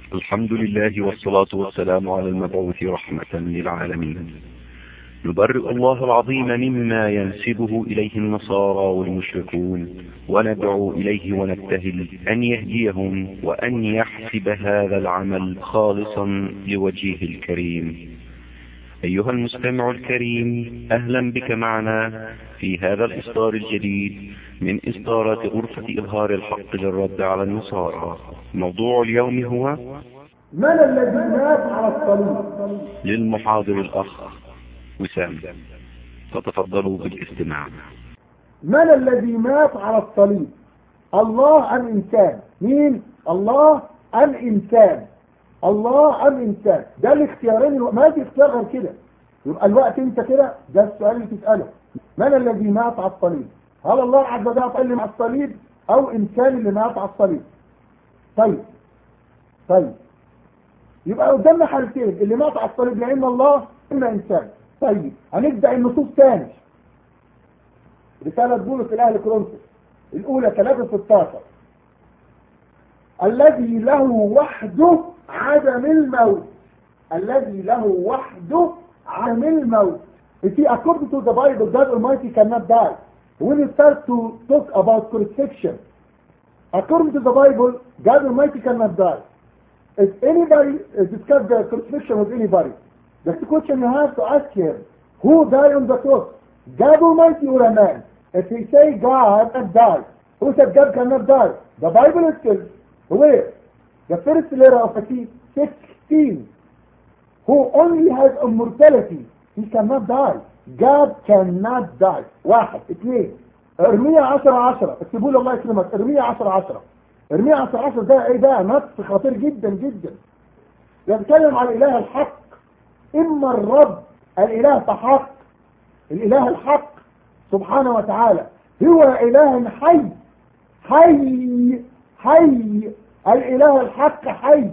الحمد لله والصلاة والسلام على المبعوث رحمة للعالمين نبرئ الله العظيم مما ينسبه إليه النصارى والمشركون وندعو إليه ونبتهل أن يهديهم وأن يحسب هذا العمل خالصا لوجهه الكريم أيها المستمع الكريم أهلا بك معنا في هذا الإصدار الجديد من إصدارات غرفة إظهار الحق للرد على النصارى موضوع اليوم هو من الذي مات على الصليب للمحاضر الأخ وسام فتفضلوا بالاستماع من الذي مات على الصليب الله أم إنسان مين الله أم إنسان الله أم إنسان ده الاختيارين ما في اختيار غير كده يبقى الوقت انت كده ده السؤال اللي تسأله من الذي مات على الصليب هل الله عز وجل اللي مع الصليب او انسان اللي مات على الصليب طيب طيب يبقى قدامنا حالتين اللي مات على الصليب يا اما الله اما انسان طيب هنبدا النصوص تاني رساله بولس الاهل كورنثوس الاولى 3 16 الذي له وحده عدم الموت الذي له وحده عدم الموت You see, according to the Bible, God Almighty cannot die. When you start to talk about crucifixion, according to the Bible, God Almighty cannot die. If anybody uh, discuss the crucifixion with anybody, the question you have to ask him, who died on the cross? God Almighty or a man? If he say God cannot die, who said God cannot die? The Bible is says, where? The first letter of the key, 16. Who only has immortality, he cannot die. God cannot die. واحد اثنين ارمية عشرة عشرة اكتبوا لي الله يكرمك ارمية عشرة عشرة ارمية عشرة عشرة ده ايه ده نص خطير جدا جدا يتكلم عن الاله الحق اما الرب الاله فحق الاله الحق سبحانه وتعالى هو اله حي حي حي الاله الحق حي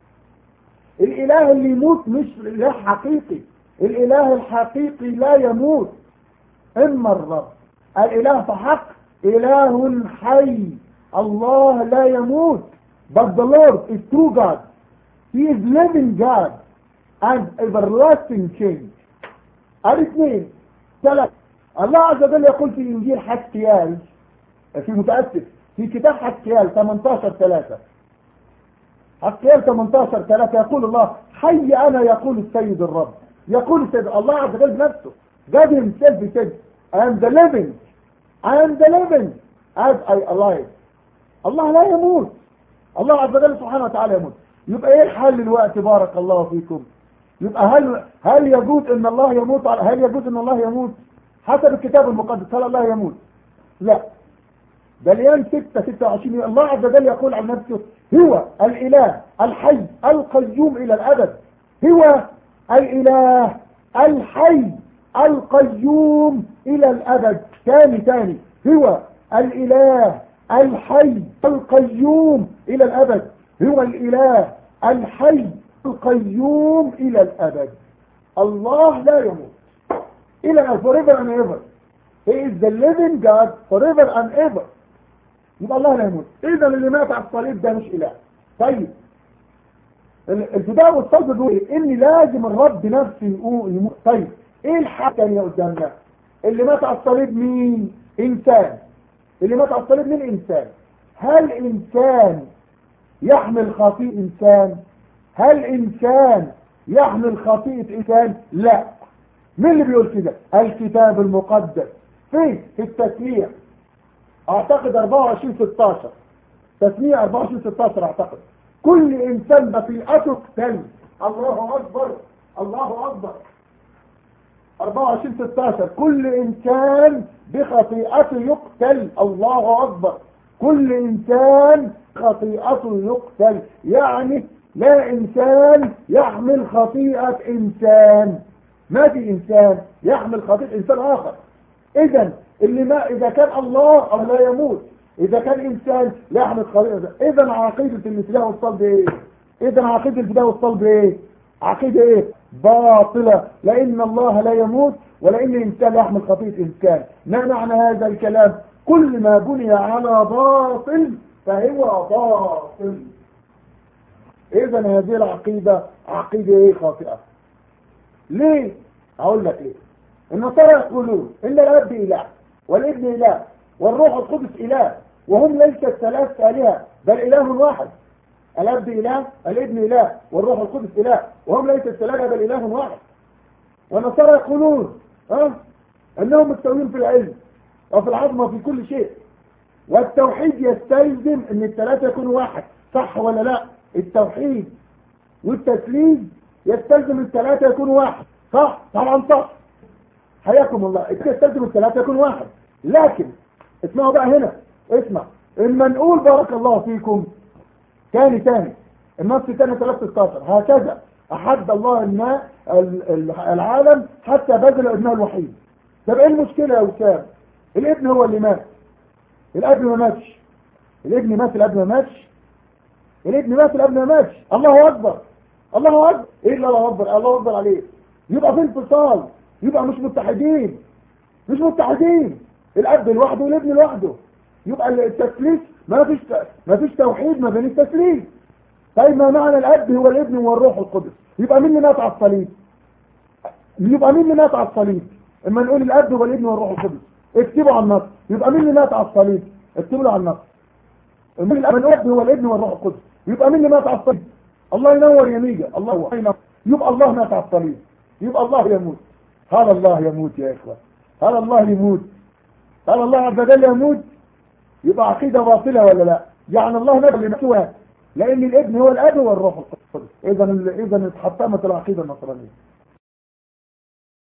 الاله اللي يموت مش اله حقيقي الاله الحقيقي لا يموت اما الرب الاله فحق اله حي الله لا يموت but the Lord is true God he is living God and everlasting change الاثنين ثلاث الله عز وجل يقول في انجيل حسكيال في متأسف في كتاب حسكيال 18 3 حسكيال 18 3 يقول الله حي انا يقول السيد الرب يقول السيد الله عز وجل بنفسه God himself he said I am the living I am the living as I alive الله لا يموت الله عز وجل سبحانه وتعالى يموت يبقى ايه الحل الوقت بارك الله فيكم يبقى هل هل يجوز ان الله يموت هل يجوز ان الله يموت حسب الكتاب المقدس هل الله يموت لا دليان 6 26 الله عز وجل يقول عن نفسه هو الاله الحي القيوم الى الابد هو الاله الحي القيوم الى الابد ثاني ثاني هو الاله الحي القيوم الى الابد هو الاله الحي القيوم الى الابد الله لا يموت الى forever and ever he is the living God forever and ever يبقى الله لا يموت اذا اللي مات على الصليب ده مش اله طيب الفداء والصلب بيقول إيه؟ ان لازم الرب نفسه يموت طيب ايه الحاجه الثانيه قدامنا اللي مات على الصليب مين انسان اللي مات على الصليب مين انسان هل انسان يحمل خطيئة انسان هل انسان يحمل خطيئة انسان لا مين اللي بيقول كده الكتاب المقدس فين في التسميع اعتقد 24 16 تسميع 24 16 اعتقد كل انسان بطيئته تل الله اكبر الله اكبر 24 16 كل انسان بخطيئته يقتل الله اكبر كل انسان خطيئته يقتل يعني لا انسان يحمل خطيئة انسان ما في انسان يحمل خطيئة انسان اخر اذا اللي ما اذا كان الله او لا يموت اذا كان انسان لا يحمل خطيئة اذا عقيدة الفداء والصلب ايه اذا عقيدة الفداء والصلب ايه عقيدة ايه باطلة لان الله لا يموت ولان الانسان لا يحمل خطيئة انسان ما معنى هذا الكلام كل ما بني على باطل فهو باطل اذا هذه العقيدة عقيدة ايه خاطئة ليه اقول لك ليه النصارى يقولون ان الاب اله والابن اله والروح القدس اله وهم ليست ثلاث الهه بل اله واحد الاب اله الابن اله والروح القدس اله وهم ليست ثلاثه بل اله واحد والنصارى يقولون ها انهم مستويين في العلم وفي العظمه وفي كل شيء والتوحيد يستلزم ان الثلاثه يكونوا واحد صح ولا لا التوحيد والتسليم يستلزم الثلاثه يكونوا واحد صح طبعا صح حياكم الله يستلزم الثلاثه يكونوا واحد لكن اسمعوا بقى هنا اسمع اما نقول بارك الله فيكم تاني تاني النص تاني 13 هكذا احد الله الماء العالم حتى بذل ابنه الوحيد طب ايه المشكله يا وسام الابن هو اللي مات الاب ما ماتش الابن مات الاب ما ماتش الابن مات الاب ما ماتش الله اكبر الله اكبر ايه اللي الله اكبر الله اكبر عليه يبقى في انفصال يبقى مش متحدين مش متحدين الاب لوحده والابن لوحده يبقى التثليث ما فيش ما فيش توحيد ما بين التثليث طيب ما معنى الاب هو الابن والروح القدس يبقى مين اللي مات على الصليب يبقى مين اللي مات على الصليب اما نقول الاب هو الابن والروح القدس اكتبوا على النص يبقى مين اللي مات على الصليب اكتبوا له على النص اما الاب هو الابن والروح القدس يبقى مين اللي مات على الصليب الله ينور يا ميجا الله ينور يبقى الله مات على الصليب يبقى الله يموت هذا الله يموت يا اخوه هذا الله يموت هذا الله عز وجل يموت يبقى عقيدة باطلة ولا لا يعني الله نبي لنفسه لان الابن هو الاب والروح القدس اذا اذا اتحطمت العقيدة النصرانية